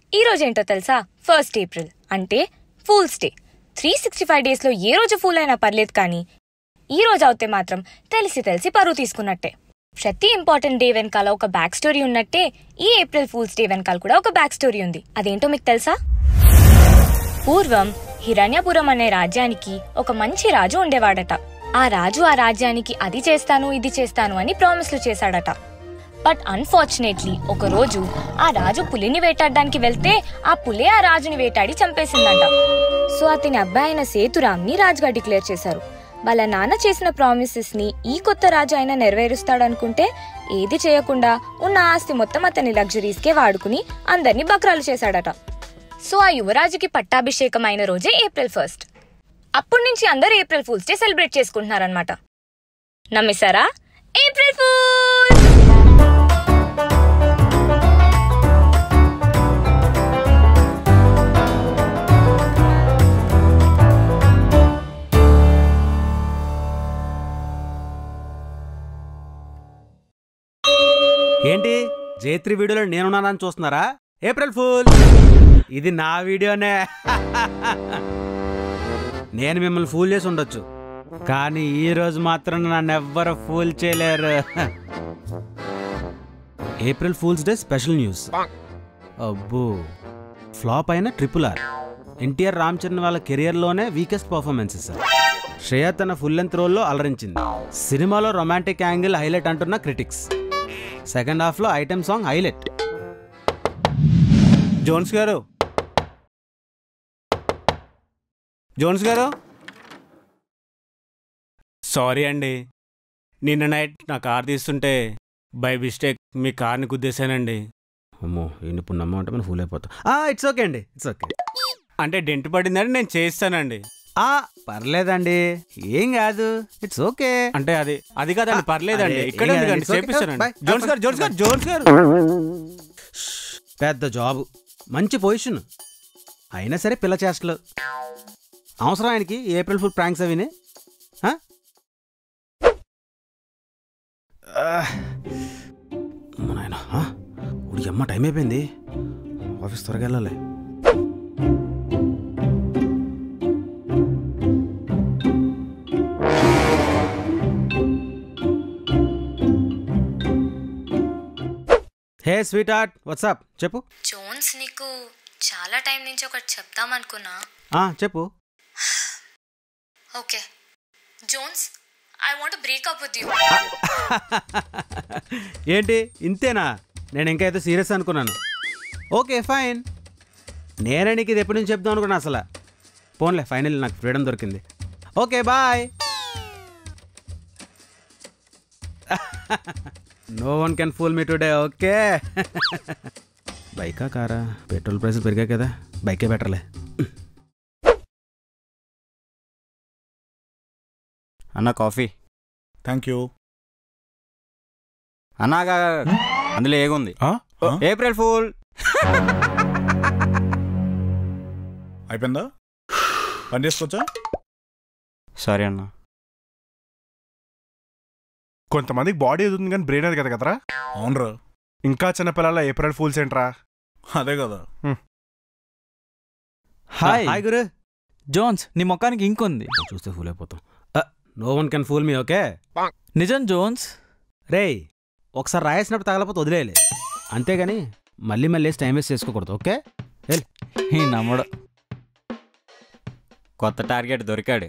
ఈ రోజు ఏంటో తెలుసా ఫస్ట్ ఏప్రిల్ అంటే fools day three sixty five days లో ఏ రోజు ఫూల్ అయినా పర్లేదు కానీ ఈ రోజు అవుతే మాత్రం తెలిసి తెలిసి పరువు తీసుకున్నట్టే ప్రతి ఇంపార్టెంట్ డే వెనకాల ఒక బ్యాక్ స్టోరీ ఉన్నట్టే ఈ ఏప్రిల్ ఫూల్స్ డే వెనకాల కూడా ఒక బ్యాక్ స్టోరీ ఉంది అదేంటో మీకు తెలుసా పూర్వం హిరణ్యపురం అనే రాజ్యానికి ఒక మంచి రాజు ఉండేవాడట ఆ రాజు ఆ రాజ్యానికి అది చేస్తాను ఇది చేస్తాను అని ప్రామిస్లు చేశాడట బట్ అన్ఫార్చునేట్లీ ఒక రోజు ఆ రాజు పులిని వేటాడడానికి వెళ్తే ఆ పులే ఆ రాజుని వేటాడి చంపేసిందంట సో అతని అబ్బాయి అయిన సేతురామ్ని రాజుగా డిక్లేర్ చేశారు వాళ్ళ నాన్న చేసిన ప్రామిసెస్ ని ఈ కొత్త రాజు అయినా నెరవేరుస్తాడనుకుంటే ఏది చేయకుండా ఉన్న ఆస్తి మొత్తం అతని లగ్జరీస్ కే వాడుకుని అందరినీ బక్రాలు చేశాడట సో ఆ యువరాజుకి పట్టాభిషేకం అయిన రోజే ఏప్రిల్ ఫస్ట్ అప్పటి నుంచి అందరూ ఏప్రిల్ ఫూల్స్ డే సెలబ్రేట్ చేసుకుంటున్నారనమాట నమ్మేశారా ఏప్రిల్ ఫూల్ ఏంటి జేత్రి వీడియోలో నేనున్నానని చూస్తున్నారా ఏప్రిల్ ఫూల్ ఇది నా వీడియోనే నేను మిమ్మల్ని ఫూల్ చేసి ఉండొచ్చు కానీ ఈ రోజు మాత్రం నన్ను ఎవ్వరు ఫూల్ చేయలేరు April fools day special news అబ్బో ఫ్లాప్ అయిన ట్రిపుల్ ఆర్ ఎన్టీఆర్ రామ్ చరణ్ వాళ్ళ కెరియర్లోనే వీకెస్ట్ పర్ఫార్మెన్సెస్ శ్రేయ తన ఫుల్ లెంత్ రోల్లో అలరించింది సినిమాలో రొమాంటిక్ యాంగిల్ హైలైట్ అంటున్న క్రిటిక్స్ సెకండ్ హాఫ్లో ఐటెం సాంగ్ హైలైట్ జోన్స్ గారు జోన్స్ గారు సారీ అండి నిన్న నైట్ నా కార్ తీస్తుంటే బై మిస్టేక్ మీ కార్ని గుద్దేశానండి అమ్మో ఈయన ఇప్పుడు నమ్మ అంటే మనం ఫూల్ అయిపోతాం ఇట్స్ ఓకే అండి ఇట్స్ ఓకే అంటే డెంట్ పడిందని నేను చేస్తానండి ఆ పర్లేదండి ఏం కాదు ఇట్స్ ఓకే అంటే అది అది కాదండి పర్లేదండి అదే, ఇక్కడే ఏం ఉంది కాదండి, కండి it's okay. చేపిస్తానండి Bye. జోన్స్ గారు జోన్స్ గారు జోన్స్ గారు పెద్ద జాబ్ మంచి పొజిషన్ అయినా సరే పిల్ల చేష్టలు అవసరం ఆయనకి ఏప్రిల్ ఫుల్ ప్రాంక్స్ అవిని ఆ? ఆ. అమ్మ నాయన ఇప్పుడు అమ్మ టైం అయిపోయింది ఆఫీస్ త్వరగా వెళ్ళాలి హే స్వీట్ హార్ట్ వాట్సాప్ చెప్పు జోన్స్ నీకు చాలా టైం నుంచి ఒకటి చెప్దామనుకున్నా ఆ, చెప్పు okay Jones I want breakup with you ఏంటి ఇంతేనా నేను ఇంకా అయితే సీరియస్ అనుకున్నాను ఓకే ఫైన్ నేనే నీకు ఇది ఎప్పటి నుంచి చెప్దాం అనుకున్నా అసలు పోన్లే ఫైనల్ నాకు ఫ్రీడమ్ దొరికింది okay bye no one can fool me today okay బైకా కారా పెట్రోల్ ప్రైస్ పెరిగాయి కదా బైకే బెటర్లే అన్న కాఫీ థ్యాంక్ యూ అన్నాగా అందులో ఏగుంది ఏప్రిల్ ఫూల్ అయిపోయిందా పని చేసుకోవచ్చా సారీ అన్న కొంతమందికి బాడీ ఇది ఉంది కానీ బ్రెయిన్ అది కదా కదరా అవునరా ఇంకా చిన్నపిల్లల ఏప్రిల్ ఫూల్స్ ఏంట్రా అదే కదా హాయ్ హాయ్ గురు జోన్స్ నీ ముఖానికి ఇంక్ ఉంది చూస్తే ఫూల్ అయిపోతాం no one can fool me okay నిజం జోన్స్ రేయ్ ఒకసారి రాయేసినప్పుడు తగలపోతే వదిలేయాలి అంతేగాని మళ్ళీ మళ్ళీ వేసి టైం వేస్ట్ చేసుకోకూడదు ఓకే ఈ నమ్మడు కొత్త టార్గెట్ దొరికాడు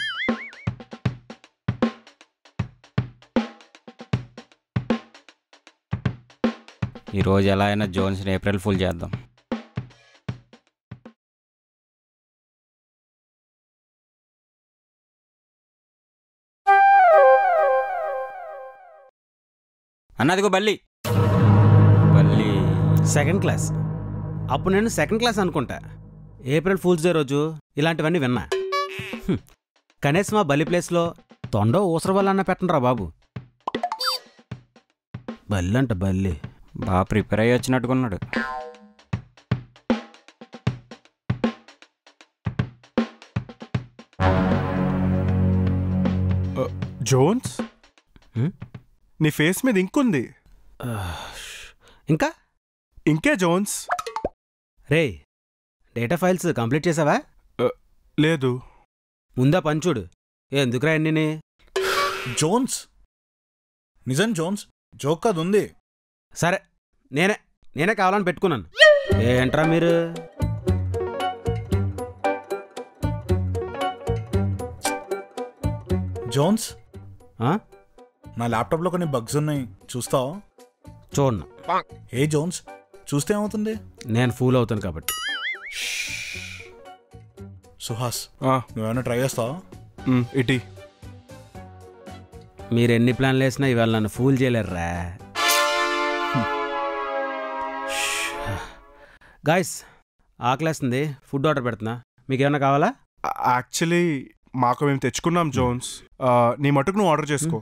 ఈరోజు ఎలా అయినా జోన్స్ని ఏప్రిల్ ఫుల్ చేద్దాం అన్నదిగో బల్లి బల్లి సెకండ్ క్లాస్ అప్పుడు నేను సెకండ్ క్లాస్ అనుకుంటా ఏప్రిల్ ఫూల్స్ డే రోజు ఇలాంటివన్నీ విన్నా హ్మ్. కనీసం ఆ బలి ప్లేస్లో తొండో ఊసర వల్ల పెట్టండి రా బాబు బల్లి అంట బల్లి బాగా ప్రిపేర్ అయ్యి వచ్చినట్టుకున్నాడు జోన్స్ హ్మ్? నీ ఫేస్ మీద ఇంకుంది ఇంకా ఇంకే జోన్స్ రే డేటా ఫైల్స్ కంప్లీట్ చేసావా లేదు ముందా పంచుడు ఎందుకురా ఎన్ని జోన్స్ నిజం జోన్స్ జోక్ అది ఉంది సరే నేనే నేనే కావాలని పెట్టుకున్నాను ఏంట్రా మీరు జోన్స్ ఆ? నా ల్యాప్టాప్లో కొన్ని బగ్స్ ఉన్నాయి చూస్తావా చూడను ఏ జోన్స్ చూస్తే ఏమవుతుంది నేను ఫూల్ అవుతాను కాబట్టి సుహాస్ ఆ, నువ్వేమైనా ట్రై చేస్తావా మ్, ఇటీ మీరు ఎన్ని ప్లాన్లు వేసినా ఇవాళ నన్ను ఫూల్ చేయలేరురా గాయస్ ఆకలేస్తుంది ఫుడ్ ఆర్డర్ పెడుతున్నా మీకు ఏమైనా కావాలా యాక్చువల్లీ మాకు మేము తెచ్చుకున్నాం జోన్స్ ఆ, నీ మటుకు నువ్వు ఆర్డర్ చేసుకో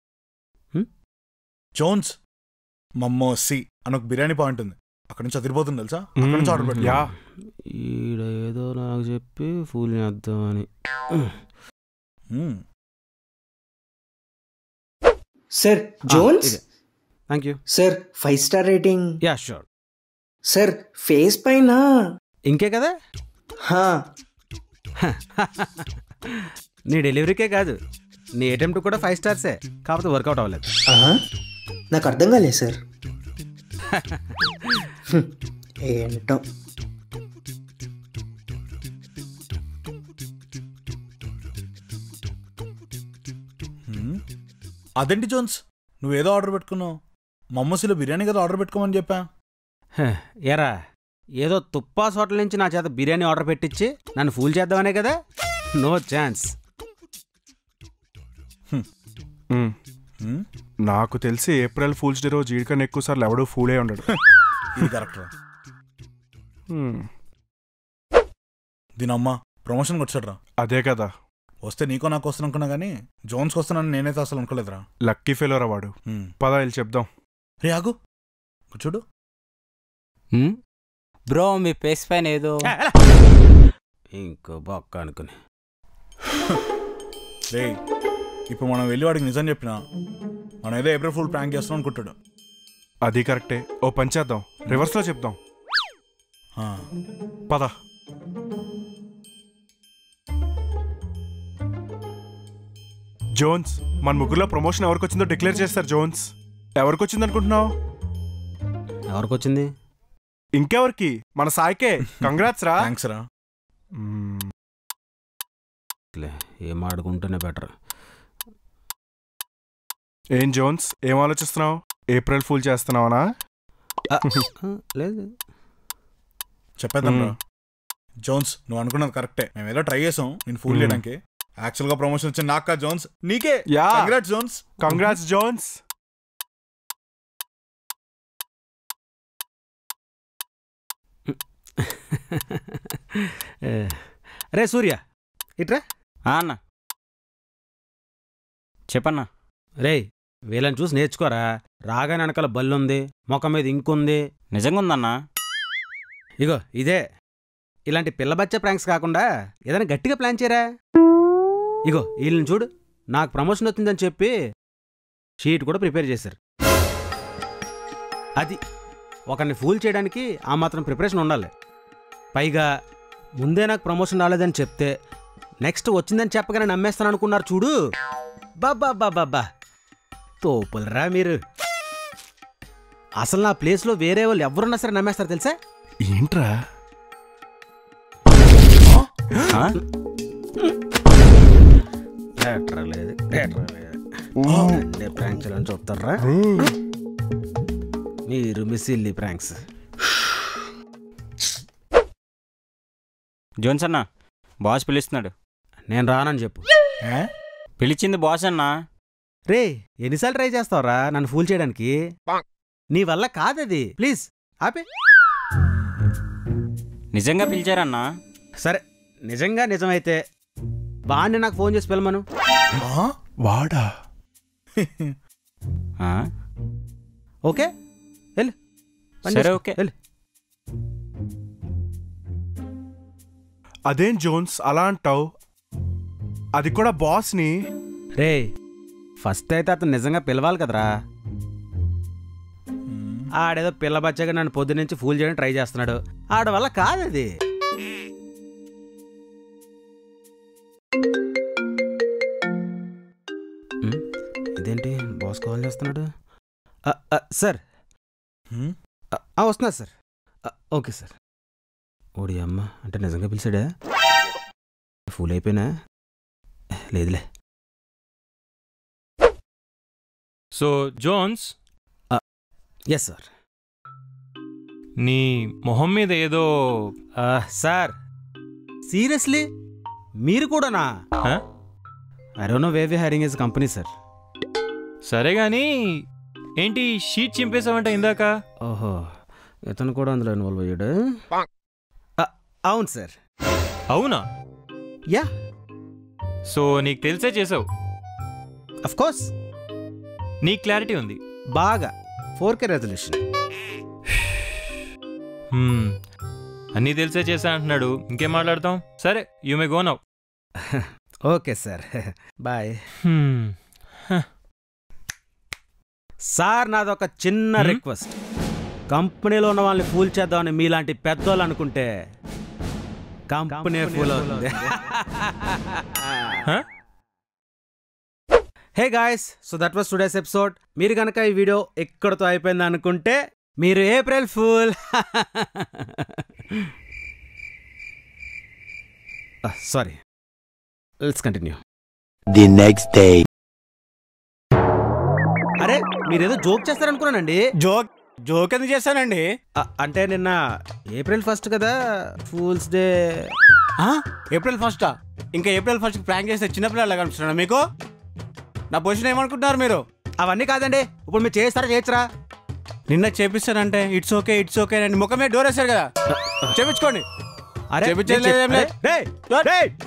జోన్స్ మమ్మో సి అని ఒక బిర్యానీ పాయింట్ ఉంది అక్కడ నుంచి అదిరిపోతుంది తెలుసా అక్కడ నుంచి ఆర్డర్ పెట్టు యా ఈడ ఏదో నాకు చెప్పి ఫూల్ చేద్దామని మ్మ్. Sir Jones thank you sir five star rating yeah sure sir face పైన ఇంకే కదా హా, నీ డెలివరీకే కాదు నీ అటెంప్ట్ కూడా ఫైవ్ స్టార్సే కాకపోతే వర్కౌట్ అవ్వలేదు ఆహా, నాకు అర్థం కాలేదు సార్ హ్మ్, ఏంటో మ్మ్. అదేంటి జోన్స్ నువ్వేదో ఆర్డర్ పెట్టుకున్నావు మమ్మసిలో బిర్యానీ కదా ఆర్డర్ పెట్టుకోమని చెప్పా హ, ఏరా ఏదో తుప్పాస్ హోటల్ నుంచి నా చేత బిర్యానీ ఆర్డర్ పెట్టించి నన్ను ఫూల్ చేద్దామనే కదా నో ఛాన్స్ మ్, మ్మ్? నాకు తెలిసి ఏప్రిల్ ఫూల్స్ డే రోజు ఈడికన్నా ఎక్కువ సార్లు ఎవడో ఫూల్ అయి ఉండడు ఇది కరెక్ట్ మ్, దీని అమ్మ ప్రమోషన్కి వచ్చాడ్రా అదే కదా వస్తే నీకో నాకు వస్తాను అనుకున్నా కానీ జోన్స్కి వస్తానని నేనైతే అసలు అనుకోలేదురా లక్కీ ఫెలోరా వాడు మ్మ్. పద వెళ్ళి చెప్దాం రే ఆగు కూర్చోడు బ్రో మీ ఫేస్ పైన ఏదో ఇంకో బొక్క అనుకుని రే ఇప్పుడు మనం వెళ్ళి వాడికి నిజం చెప్పినా మనం ఏదో ఏప్రిల్ ఫుల్ ప్రాంక్ చేస్తున్నాం అనుకుంటాడు అది కరెక్టే ఓ పని చేద్దాం రివర్స్లో చెప్దాం ఆ. పద జోన్స్ మన ముగ్గురులో ప్రమోషన్ ఎవరికి వచ్చిందో డిక్లేర్ చేస్తారు జోన్స్ ఎవరికి వచ్చింది అనుకుంటున్నావు ఎవరికి వచ్చింది ఇంకెవరికి మన సాయికే కంగ్రాట్స్ రా థ్యాంక్స్ రా మ్మ్. లే, ఏం ఆడుకుంటేనే బెటర్ ఏం జోన్స్ ఏం ఆలోచిస్తున్నావు ఏప్రిల్ ఫుల్ చేస్తున్నావనా లేదు చెప్పేద్దాం రా మ్మ్. జోన్స్ నువ్వు అనుకున్నది కరెక్టే మేము ఏదో ట్రై చేసాం నేను ఫుల్ మ్మ్. చేయడానికి యాక్చువల్ గా ప్రమోషన్ వచ్చింది నాకా జోన్స్ నీకే yeah congrats Jones congrats Jones ఏ, రే సూర్య ఇట్రా ఆ అన్న చెప్పన్నా రే వీళ్ళని చూసి నేర్చుకోరా రాగానే వెనకాల బల్లుంది మొఖం మీద ఇంకుంది నిజంగా ఉందన్నా ఇగో ఇదే ఇలాంటి పిల్లబచ్చ ప్రాంక్స్ కాకుండా ఏదైనా గట్టిగా ప్లాన్ చేయరా ఇగో వీళ్ళని చూడు నాకు ప్రమోషన్ వచ్చిందని చెప్పి షీట్ కూడా ప్రిపేర్ చేశారు అది ఒకరిని ఫూల్ చేయడానికి ఆ మాత్రం ప్రిపరేషన్ ఉండాలి పైగా ముందే నాకు ప్రమోషన్ రాలేదని చెప్తే నెక్స్ట్ వచ్చిందని చెప్పగానే నమ్మేస్తాను అనుకున్నారు చూడు బాబా బాబా తోపులరా మీరు అసలు నా ప్లేస్లో వేరే వాళ్ళు ఎవరున్నా సరే నమ్మేస్తారు తెలుసా ఏంట్రా ఆ? థియేటర్ లేదు థియేటర్ లేదు అన్ని ప్రాంక్స్ అని చూస్తారా మీరు మిస్ ఇల్లి ప్రాంక్స్ జోన్స్ అన్న బాస్ పిలుస్తున్నాడు నేను రానని చెప్పు ఏ? పిలిచింది బాస్ అన్న రే ఎన్నిసార్లు ట్రై చేస్తావురా నన్ను ఫూల్ చేయడానికి నీ వల్ల కాదది ప్లీజ్ ఆపే నిజంగా పిలిచారన్నా సరే నిజంగా నిజమైతే వాడిని నాకు ఫోన్ చేసి పిలమను ఆ? వాడా ఆ? ఓకే వెళ్ళు పని సరే, చేసుకో. ఓకే. వెళ్ళు అదేం జోన్స్ అలా అంటావు అది కూడా బాస్ని రే ఫస్ట్ అయితే అతను నిజంగా పిలవాలి కదరా మ్మ్. ఆడేదో పిల్ల బచ్చగా నన్ను పొద్దు నుంచి ఫూల్ చేయడం ట్రై చేస్తున్నాడు ఆడ వల్ల కాదు అది ఉమ్, ఇదేంటి బాస్ కాల్ చేస్తున్నాడు ఆ, ఆ, సార్ హ్మ్? ఆ, ఆ, వస్తున్నా సార్ ఆ, ఓకే సార్ ఓడి అమ్మ అంటే నిజంగా పిలిచాడా ఫూల్ అయిపోయినా లేదులే సో జోన్స్ ఎస్ సార్ నీ మొహం మీద ఏదో సార్ సీరియస్లీ మీరు కూడానా హ? I don't know way we hiring is company sir సరే గాని ఏంటి షీట్ చింపేసావంట ఇందాక ఓహో ఇతను కూడా అందులో ఇన్వాల్వ్ అయ్యాడు ఆ, అవును సార్ అవునా యా సో నీకు తెలిసే చేసావు అఫ్ కోర్స్ నీ క్లారిటీ ఉంది బాగా ఫోర్ కే రెజల్యూషన్ హ్మ్. అన్నీ తెలిసే చేసా అంటున్నాడు ఇంకేం మాట్లాడతాం సరే you may go now okay sir bye sir నాదొక చిన్న Hmm? రిక్వెస్ట్ కంపెనీలో ఉన్న వాళ్ళని ఫూల్ చేద్దామని మీలాంటి పెద్దోళ్ళు అనుకుంటే కంపెనీ ఫూల్ అవుతుంది hey guys so that was today's episode మీరు కనుక ఈ వీడియో ఎక్కడితో అయిపోయింది అనుకుంటే మీరు April fool sorry let's continue The next day. అరే మీరేదో జోక్ చేస్తారనుకున్నానండి జోక్ జోక్ ఎందుకు చేశానండి అ- అంటే నిన్న ఏప్రిల్ ఫస్ట్ కదా ఫూల్స్ డే ఆ? ఏప్రిల్ ఫస్టా ఇంకా ఏప్రిల్ ఫస్ట్ ప్రాంక్ చేస్తే చిన్నపిల్లలా కనిపిస్తున్నా మీకు నా పొజిషన్ ఏమనుకుంటున్నారు మీరు అవన్నీ కాదండి ఇప్పుడు మీరు చేస్తారా చేయొచ్చురా నిన్న చేపిస్తానంటే ఇట్స్ ఓకే ఇట్స్ ఓకే అని ముఖమే డోర్ వేశారు కదా చేపించుకోండి అరే చేపించేది నేను లేదేం చెప్- లేదు. అరే, డేయ్, డేయ్.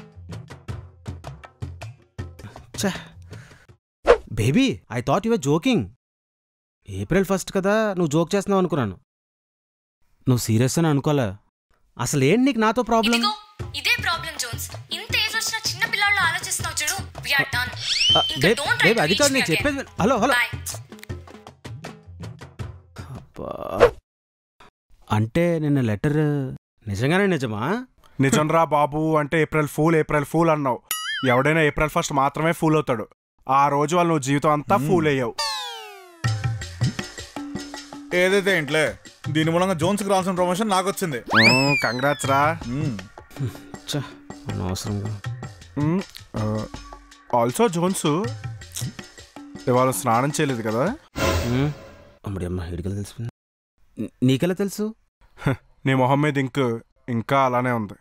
ఛే. Baby I thought your joking April first కదా నువ్వు జోక్ చేస్తున్నావు అనుకున్నాను నువ్వు సీరియస్ అని అనుకోలే అసలు ఏంటి నీకు నాతో ప్రాబ్లం ఇదిగో ఇదే ప్రాబ్లం జోన్స్ ఇంత ఏజ్ వచ్చిన చిన్న పిల్లలు ఆలోచిస్తున్నావు చూడు వి ఆర్ డన్ ఇంకా babe don't try babe to అది reach కాదు me నేను again. చెప్పేది విను. Hello hello Bye. అబ్బా. అంటే నిన్న లెటర్ నిజంగానే నిజమా నిజం రా బాబు అంటే ఏప్రిల్ ఫూల్ ఏప్రిల్ ఫూల్ అన్నావు ఎవడైనా ఏప్రిల్ ఫస్ట్ మాత్రమే ఫూల్ అవుతాడు ఆ రోజు వాళ్ళు నువ్వు జీవితం అంతా ఫూల్ అయ్యావు ఏదైతే ఇంట్లే దీని మూలంగా జోన్స్కి రావాల్సిన ప్రమోషన్ నాకు వచ్చింది కంగ్రాట్స్ రా మ్మ్. ఛ, అనవసరంగా ఆల్సో జోన్స్ ఇవాళ స్నానం చేయలేదు కదా ఉమ్, అమ్మడి అమ్మ ఇడికలు తెలుసు నీ- నీకెలా తెలుసు నీ మొహం మీద ఇంక్ ఇంకా అలానే ఉంది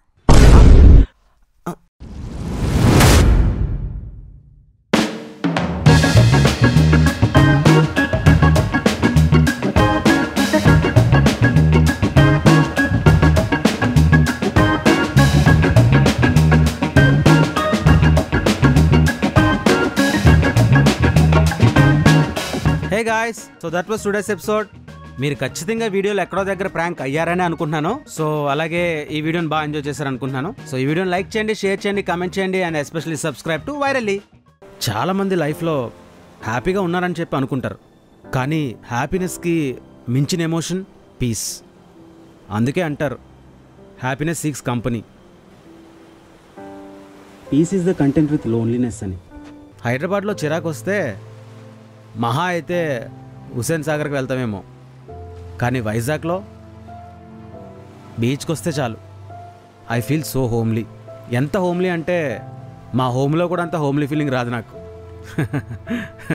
hey guys so that was today's episode మీరు ఖచ్చితంగా వీడియోలో ఎక్కడో దగ్గర ప్రాంక్ అయ్యారని అనుకుంటున్నాను సో అలాగే ఈ వీడియోని బాగా ఎంజాయ్ చేశారు అనుకుంటున్నాను సో ఈ వీడియోని లైక్ చేయండి షేర్ చేయండి కామెంట్ చేయండి and especially subscribe to virally చాలా మంది లైఫ్లో హ్యాపీగా ఉన్నారని చెప్పి అనుకుంటారు కానీ హ్యాపీనెస్కి మించిన ఎమోషన్ పీస్ అందుకే అంటారు happiness seeks company peace is the content with loneliness అని హైదరాబాద్లో చిరాకు వస్తే మహా అయితే హుసేన్ సాగర్కి వెళ్తామేమో కానీ వైజాగ్లో బీచ్కి వస్తే చాలు ఐ ఫీల్ సో హోమ్లీ ఎంత హోమ్లీ అంటే మా హోమ్లో కూడా అంత హోమ్లీ ఫీలింగ్ రాదు నాకు